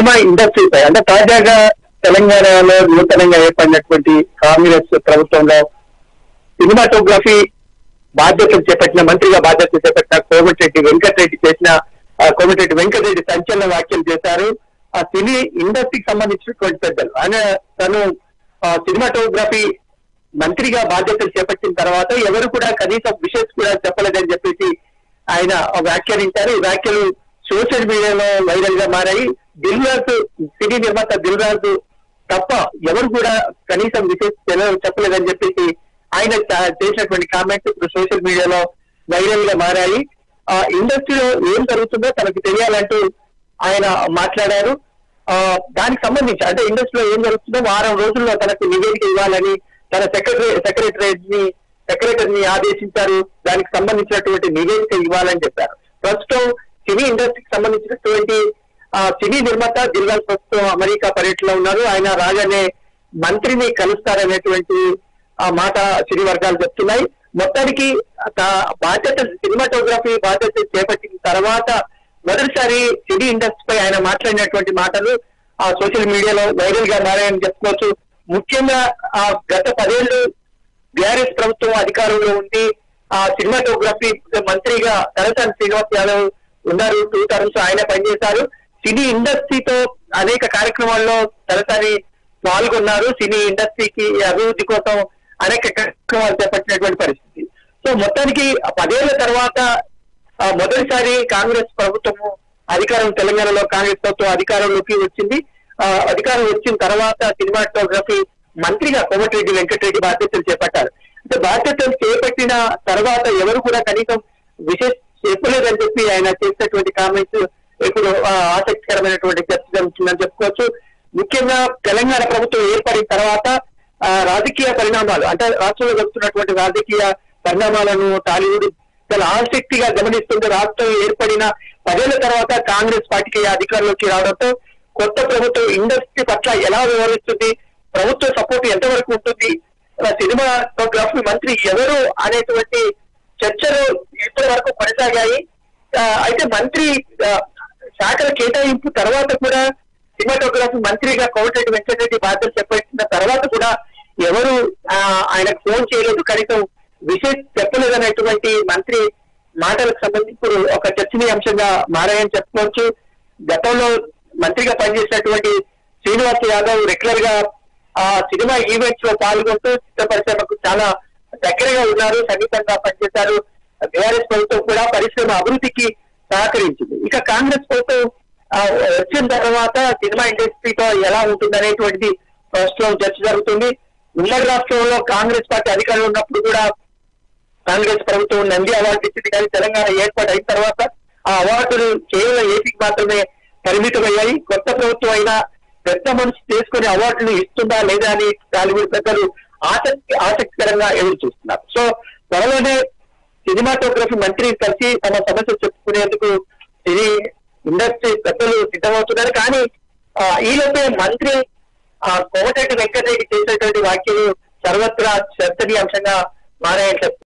cinema ఇండస్ట్రీపై అంటే తాజాగా తెలంగాణలో నూతనంగా ఏర్పడినటువంటి కాంగ్రెస్ ప్రభుత్వంలో సినిమాటోగ్రఫీ బాధ్యతలు చేపట్టిన మంత్రిగా బాధ్యతలు చేపట్టిన కోమటిరెడ్డి వెంకటరెడ్డి చేసిన ఆ, కోమటిరెడ్డి వెంకటరెడ్డి సంచలన వ్యాఖ్యలు చేశారు ఆ సినీ ఇండస్ట్రీకి సంబంధించినటువంటి పెద్దలు ఆయన తను ఆ, సినిమాటోగ్రఫీ మంత్రిగా బాధ్యతలు చేపట్టిన తర్వాత ఎవరు కూడా కనీసం విషెస్ కూడా చెప్పలేదని చెప్పేసి ఆయన వ్యాఖ్యానించారు ఈ వ్యాఖ్యలు సోషల్ మీడియాలో వైరల్ గా మారాయి దిల్ రాజు సినీ నిర్మాత దిల్ రాజు తప్ప ఎవరు కూడా కనీసం విశేష తెల- చెప్పలేదని చెప్పేసి ఆయన చ- చేసినటువంటి కామెంట్స్ ఇప్పుడు సోషల్ మీడియాలో వైరల్ గా మారాయి ఆ ఇండస్ట్రీలో ఏం జరుగుతుందో తనకు తెలియాలంటూ ఆయన మాట్లాడారు ఆ దానికి సంబంధించి అంటే ఇండస్ట్రీలో ఏం జరుగుతుందో వారం రోజుల్లో తనకు నివేదిక ఇవ్వాలని తన సెక్రటరీ సెక్రటరేట్ ని సెక్రటరీని ఆదేశించారు దానికి సంబంధించినటువంటి నివేదిక ఇవ్వాలని చెప్పారు ప్రస్తుతం సినీ ఇండస్ట్రీకి సంబంధించినటువంటి ఆ, సినీ నిర్మాత దిల్రాజ్ ప్రస్తుతం అమెరికా పర్యటనలో ఉన్నారు ఆయన రాగానే మంత్రిని కలుస్తారనేటువంటి ఆ మాట సినీ వర్గాలు చెప్తున్నాయి మొత్తానికి తా- బాధ్యత సినిమాటోగ్రఫీ బాధ్యత చేపట్టిన తర్వాత మొదటిసారి సినీ ఇండస్ట్రీపై ఆయన మాట్లాడినటువంటి మాటలు ఆ సోషల్ మీడియాలో వైరల్ గా మారాయని చెప్పుకోవచ్చు ముఖ్యంగా ఆ గత పదేళ్లు బీఆర్ఎస్ ప్రభుత్వం అధికారంలో ఉండి ఆ సినిమాటోగ్రఫీ మంత్రిగా తలసాని శ్రీనివాస్ యాదవ్ ఉన్నారు టూ టర్మ్స్ ఆయన పనిచేశారు సినీ ఇండస్ట్రీతో అనేక కార్యక్రమాల్లో తలసాని పాల్గొన్నారు సినీ ఇండస్ట్రీకి అభివృద్ధి కోసం అనేక కార్యక్రమాలు చేపట్టినటువంటి పరిస్థితి సో మొత్తానికి ఆ పదేళ్ల తర్వాత ఆ, మొదటిసారి కాంగ్రెస్ ప్రభుత్వము అధికారం తెలంగాణలో కాంగ్రెస్ ప్రభుత్వం అధికారంలోకి వచ్చింది ఆ, అధికారం వచ్చిన తర్వాత సినిమాటోగ్రఫీ మంత్రిగా కోమటిరెడ్డి వెంకటరెడ్డి బాధ్యతలు చేపట్టారు అంటే బాధ్యతలు చేపట్టిన తర్వాత ఎవరు కూడా కనీసం విశేష చెప్పలేదని చెప్పి ఆయన చేసినటువంటి కామెంట్స్ ఇప్పుడు ఆ, ఆసక్తికరమైనటువంటి చర్చ జరుగుతుందని చెప్పుకోవచ్చు ముఖ్యంగా తెలంగాణ ప్రభుత్వం ఏర్పడిన తర్వాత ఆ, రాజకీయ పరిణామాలు అంటే రాష్ట్రంలో జరుగుతున్నటువంటి రాజకీయ పరిణామాలను టాలీవుడ్ చాలా ఆసక్తిగా గమనిస్తుంది రాష్ట్రం ఏర్పడిన పదేళ్ల తర్వాత కాంగ్రెస్ పార్టీకి అధికారంలోకి రావడంతో కొత్త ప్రభుత్వం ఇండస్ట్రీ పట్ల ఎలా వ్యవహరిస్తుంది ప్రభుత్వ సపోర్ట్ ఎంతవరకు ఉంటుంది అలా సినిమాటోగ్రఫీ మంత్రి ఎవరు అనేటువంటి చర్చలు ఇప్పటి వరకు కొనసాగాయి ఆ, అయితే మంత్రి ఆ, శాఖల కేటాయింపు తర్వాత కూడా సినిమాటోగ్రఫీ మంత్రిగా కోమటిరెడ్డి వెంకటరెడ్డి బాధ్యతలు చేపట్టిన తర్వాత కూడా ఎవరు ఆ, ఆయనకు ఫోన్ చేయలేదు కనీసం విషయం చెప్పలేదనేటువంటి మంత్రి మాటలకు సంబంధించి ఇప్పుడు ఒక చర్చనీయాంశంగా మారాయని చెప్పుకోవచ్చు గతంలో మంత్రిగా పనిచేసినటువంటి శ్రీనివాస్ యాదవ్ రెగ్యులర్ గా ఆ సినిమా ఈవెంట్స్ లో పాల్గొంటూ చిత్ర పరిశ్రమకు చాలా దగ్గరగా ఉన్నారు సన్నిహితంగా పనిచేశారు బీఆర్ఎస్ ప్రభుత్వం కూడా పరిశ్రమ అభివృద్ధికి సహకరించింది ఇక కాంగ్రెస్ ప్రభుత్వం ఆ, వచ్చిన తర్వాత సినిమా ఇండస్ట్రీతో ఎలా ఉంటుంది అనేటువంటిది ప్రస్తుతం చర్చ జరుగుతుంది ఉమ్మడి రాష్ట్రంలో కాంగ్రెస్ పార్టీ అధికారంలో ఉన్నప్పుడు కూడా కాంగ్రెస్ ప్రభుత్వం నంది అవార్డు ఇచ్చింది కానీ తెలంగాణ ఏర్పాటు అయిన తర్వాత ఆ అవార్డులు కేవలం ఏపీకి మాత్రమే పరిమితమయ్యాయి కొత్త ప్రభుత్వం అయినా పెద్ద మనసు చేసుకుని అవార్డులు ఇస్తుందా లేదా అని టాలీవుడ్ పెద్దలు ఆసక్తి ఆసక్తికరంగా ఎదురు చూస్తున్నారు సో త్వరలోనే సినిమాటోగ్రఫీ మంత్రి కలిసి తమ సమస్యలు చెప్పుకునేందుకు ఇది ఇండస్ట్రీ పెద్దలు సిద్ధమవుతున్నారు కానీ ఆ, ఈలోపే మంత్రి ఆ కోమటిరెడ్డి వెంకటరెడ్డి చేసినటువంటి వ్యాఖ్యలు సర్వత్రా చర్చనీయాంశంగా మారాయని చెప్తున్నారు